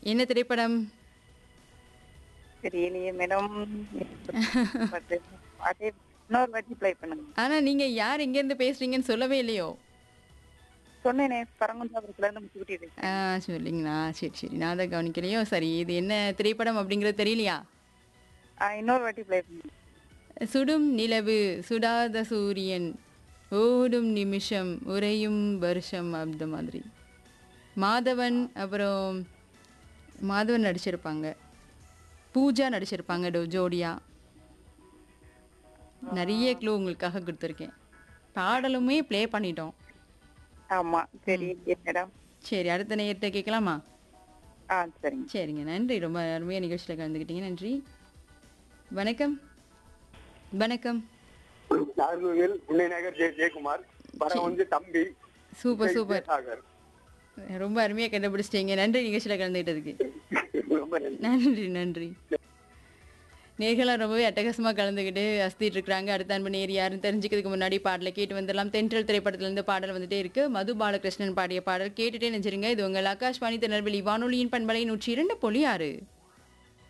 என்ன திரைப்படம் தெரியலையே மேடம் அதே இன்னொரு வாட்டி ப்ளே பண்ணுங்க ஆனா நீங்க யார் எங்க இருந்து பேசுறீங்கன்னு சொல்லவே இல்லையோ சொன்னேனே பரங்குன்றாபுரத்துல இருந்து முச்சுக்குட்டி பேசுறேன் ஆ சொல்லிங்களா சரி சரி நான் அதை கவனிக்கலையோ சரி இது என்ன திரைப்படம் அப்படிங்கிறது தெரியலையா ஆ, இன்னொரு வாட்டி ப்ளே பண்ணுங்க சுடும் நிலவு சுடாத சூரியன் ஓடும் நிமிஷம் உறையும் வருஷம் அந்த மாதிரி மாதவன் அப்புறம் மாதவன் நடிச்சிருப்பாங்க பூஜா நடிச்சிருப்பாங்க டோ- ஜோடியா நிறைய க்ளூ உங்களுக்காக கொடுத்துருக்கேன் பாடலுமே ப்ளே பண்ணிட்டோம் ஆமா தெரியலையே மேடம் சரி அடுத்த நேரத்தை கேட்கலாமா ஆ சரிங்க சரிங்க நன்றி ரொம்ப அருமையாக நிகழ்ச்சியில் கலந்துக்கிட்டீங்க நன்றி வணக்கம் வணக்கம் நாகர்கோவில் புள்ளைநகர் ஜெய ஜெயக்குமார் படம் வந்து தம்பி சூப்பர் சூப்பர் சாகர் ரொம்ப அருமையாக கண்டுபிடிச்சிட்டீங்க நன்றி நிகழ்ச்சியில் கலந்துக்கிட்டதுக்கு ரொம்ப நன்றி நன்றி நன்றி நேர்களாக ரொம்பவே அட்டகாசமாக கலந்துக்கிட்டு அஸ்திட்டு இருக்கிறாங்க அடுத்த அன்பு நேர் யாருன்னு தெரிஞ்சுக்கிறதுக்கு முன்னாடி பாடலை கேட்டு வந்துடலாம் தென்றல் திரைப்படத்திலிருந்து பாடல் வந்துட்டே இருக்கு மது பாலகிருஷ்ணன் பாடிய பாடல் கேட்டுட்டே நினைச்சிருங்க இது உங்கள் ஆகாஷ்வாணி திருநெல்வேலி வானொலியின் பண்பலை நூற்றி இரண்டு புள்ளி ஆறு